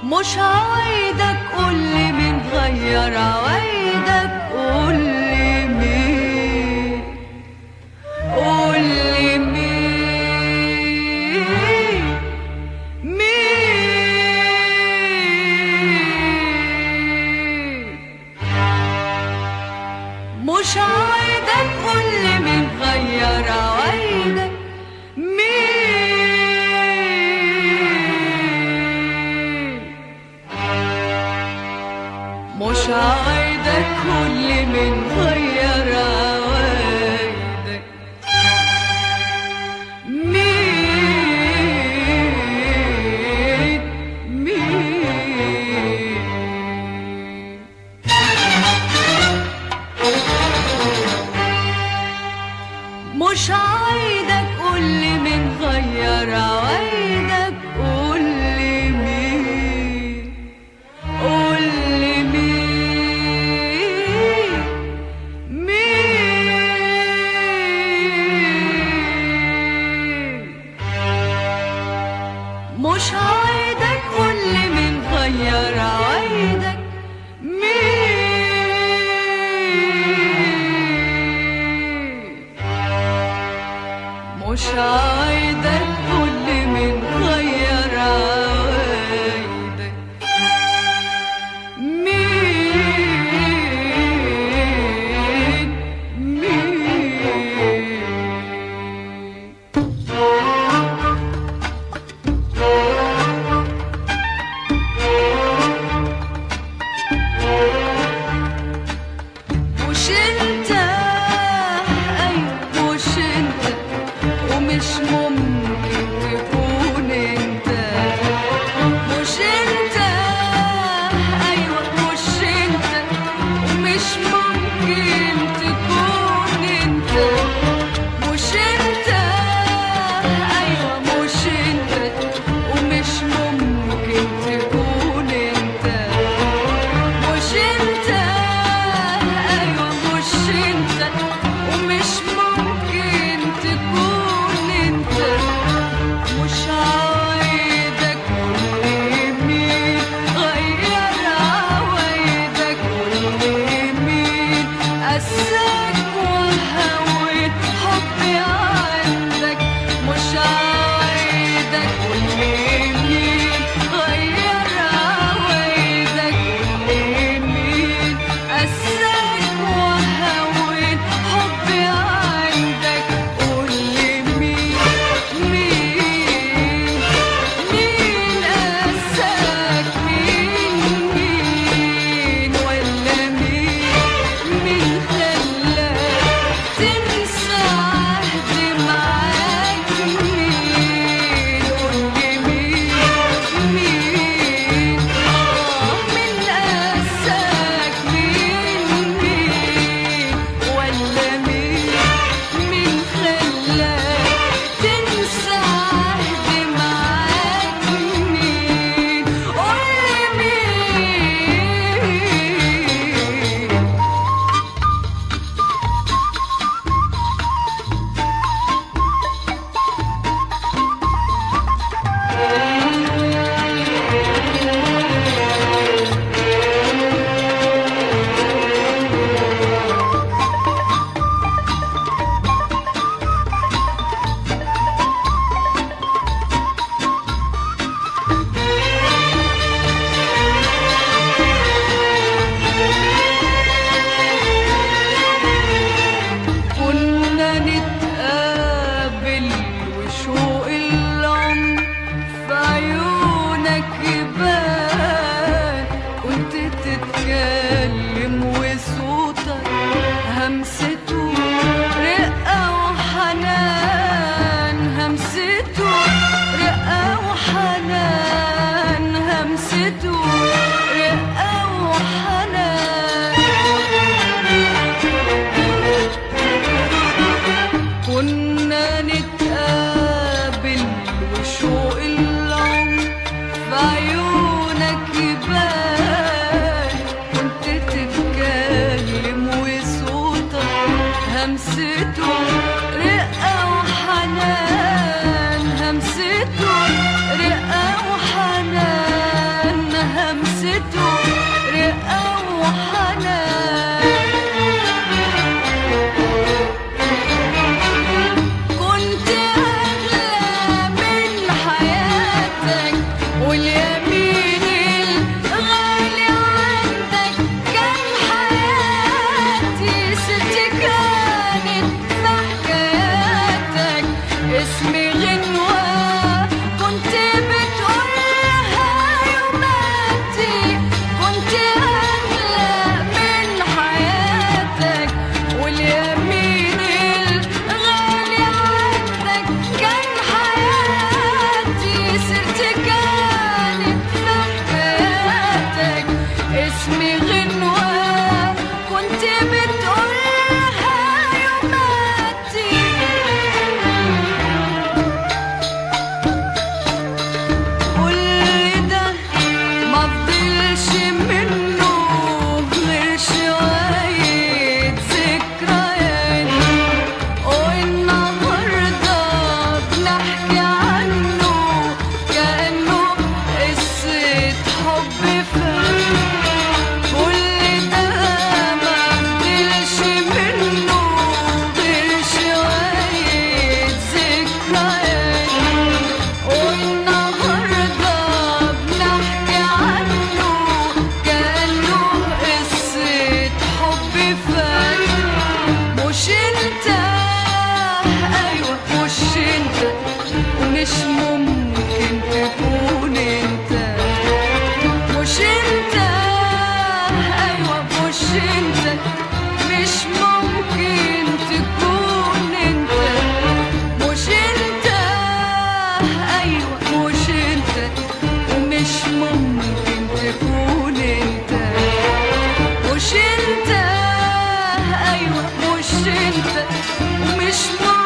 مش عوايدك قولي مين غير عوايدك قولي مين قولي مين مين مش عوايدك قولي مين غير عوايدك مين مش عوايدك كل من غير عوايدك مين مين مش عوايدك قولي من غير عوايدك قولي مين قولي مين مين مش عوايدك قولي من غير عوايدك مين مش عايدك كل من غير عوايدك مين مين مش انت ايوه مش انت ومش ممكن تكون انت مش انت ايوه مش انت ومش ممكن تكون انت مش انت ايوه مش انت ومش ممكن تكون انت مش انت ايوه مش انت ومش ممكن تكون انت مش عوايدك مين غير عوايدك مين قساك وهوت حبي عندك مش عوايدك مين غير عوايدك مين قساك وهوت حبي عندك قولي مين مين مين قساك مين مين ولا مين مين خلاك تنسى عهدي معاك مين قولي مين مين آه مين قساك مين مين ولا مين مين خلاك تنسى عهدي معاك مين قولي مين كنا نتقابل وشوق العمر في عيونك يبان كنت تتكلم وصوتك همسته رقة وحنان همسته رقة وحنان همسته رقة وحنان كنا نتقابل وشوق العمر في عيونك يبان كنت تتكلم وصوتك همسته رقة وحنان همسته رقة وحنان ممكن تكون انت مش انت ايوه مش انت ومش ممكن